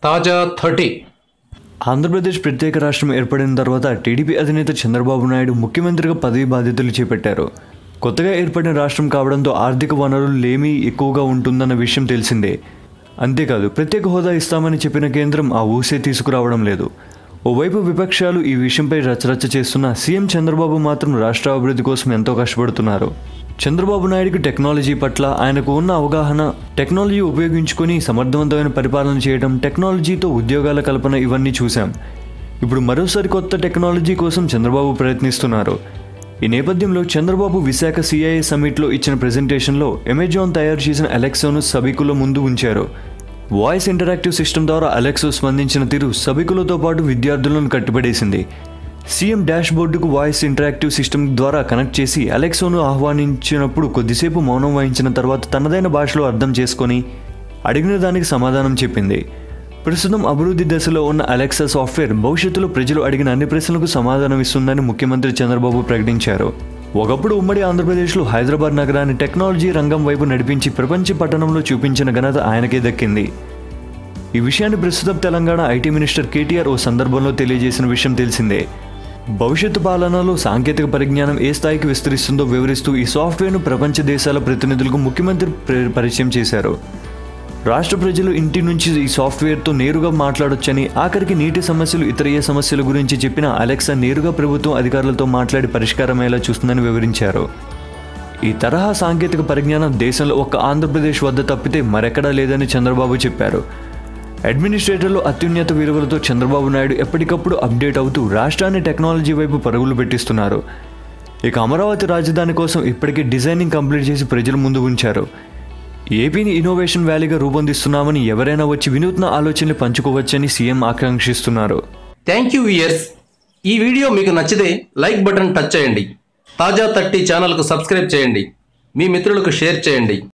తాజా థర్టీ ఆంధ్రప్రదేశ్ ప్రత్యేక రాష్ట్రం ఏర్పడిన తర్వాత టీడీపీ అధినేత చంద్రబాబు నాయుడు ముఖ్యమంత్రిగా పదవి బాధ్యతలు చేపట్టారు కొత్తగా ఏర్పడిన రాష్ట్రం కావడంతో ఆర్థిక వనరులు లేమీ ఎక్కువగా ఉంటుందన్న విషయం తెలిసిందే అంతేకాదు ప్రత్యేక హోదా ఇస్తామని చెప్పిన కేంద్రం ఆ ఊసే తీసుకురావడం లేదు ఓవైపు విపక్షాలు ఈ విషయంపై రచరచ చేస్తున్న సీఎం చంద్రబాబు మాత్రం రాష్ట్ర అభివృద్ధి కోసం ఎంతో కష్టపడుతున్నారు చంద్రబాబు నాయుడుకి టెక్నాలజీ పట్ల ఆయనకు ఉన్న అవగాహన టెక్నాలజీ ఉపయోగించుకొని సమర్థవంతమైన పరిపాలన చేయడం టెక్నాలజీతో ఉద్యోగాల కల్పన ఇవన్నీ చూశాం ఇప్పుడు మరోసారి కొత్త టెక్నాలజీ కోసం చంద్రబాబు ప్రయత్నిస్తున్నారు ఈ నేపథ్యంలో చంద్రబాబు విశాఖ సిఐఏ సమ్మిట్లో ఇచ్చిన ప్రెజెంటేషన్లో అమెజాన్ తయారు చేసిన అలెక్సాను సభికుల ముందు ఉంచారు వాయిస్ ఇంటరాక్టివ్ సిస్టమ్ ద్వారా అలెక్సో స్పందించిన తీరు సభికులతో పాటు విద్యార్థులను కట్టిపడేసింది సీఎం డాష్ బోర్డుకు వాయిస్ ఇంటరాక్టివ్ సిస్టమ్ ద్వారా కనెక్ట్ చేసి అలెక్సోను ఆహ్వానించినప్పుడు కొద్దిసేపు మౌనం వహించిన తర్వాత తనదైన భాషలో అర్థం చేసుకొని అడిగిన దానికి సమాధానం చెప్పింది ప్రస్తుతం అభివృద్ధి దశలో ఉన్న అలెక్సా సాఫ్ట్వేర్ భవిష్యత్తులో ప్రజలు అడిగిన అన్ని ప్రశ్నలకు సమాధానం ఇస్తుందని ముఖ్యమంత్రి చంద్రబాబు ప్రకటించారు ఒకప్పుడు ఉమ్మడి ఆంధ్రప్రదేశ్లో హైదరాబాద్ నగరాన్ని టెక్నాలజీ రంగం వైపు నడిపించి ప్రపంచ పట్టణంలో చూపించిన ఘనత ఆయనకే దక్కింది ఈ విషయాన్ని ప్రస్తుతం తెలంగాణ ఐటీ మినిస్టర్ కేటీఆర్ ఓ సందర్భంలో తెలియజేసిన విషయం తెలిసిందే భవిష్యత్తు పాలనలో సాంకేతిక పరిజ్ఞానం ఏ స్థాయికి విస్తరిస్తుందో వివరిస్తూ ఈ సాఫ్ట్వేర్ను ప్రపంచ దేశాల ప్రతినిధులకు ముఖ్యమంత్రి ప్ర- పరిచయం చేశారు రాష్ట్ర ప్రజలు ఇంటి నుంచి ఈ సాఫ్ట్వేర్తో నేరుగా మాట్లాడొచ్చని ఆఖరికి నీటి సమస్యలు ఇతర ఏ సమస్యల గురించి చెప్పిన అలెక్సా నేరుగా ప్రభుత్వం అధికారులతో మాట్లాడి పరిష్కారమయ్యేలా చూస్తుందని వివరించారు ఈ తరహా సాంకేతిక పరిజ్ఞానం దేశంలో ఒక్క ఆంధ్రప్రదేశ్ వద్ద తప్పితే మరెక్కడా లేదని చంద్రబాబు చెప్పారు అడ్మినిస్ట్రేటర్లు అత్యున్నత విలువలతో చంద్రబాబు నాయుడు ఎప్పటికప్పుడు అప్డేట్ అవుతూ రాష్ట్రాన్ని టెక్నాలజీ వైపు పరుగులు పెట్టిస్తున్నారు ఇక అమరావతి రాజధాని కోసం ఇప్పటికే డిజైనింగ్ కంప్లీట్ చేసి ప్రజల ముందు ఉంచారు ఏపీని ఇన్నోవేషన్ వ్యాలీగా రూపొందిస్తున్నామని ఎవరైనా వచ్చి వినూత్న ఆలోచనలు పంచుకోవచ్చని సీఎం ఆకాంక్షిస్తున్నారు థ్యాంక్ యూ ఇయర్స్ ఈ వీడియో మీకు నచ్చితే లైక్ బటన్ టచ్ చేయండి తాజా థర్టీ ఛానల్కు సబ్స్క్రైబ్ చేయండి మీ మిత్రులకు షేర్ చేయండి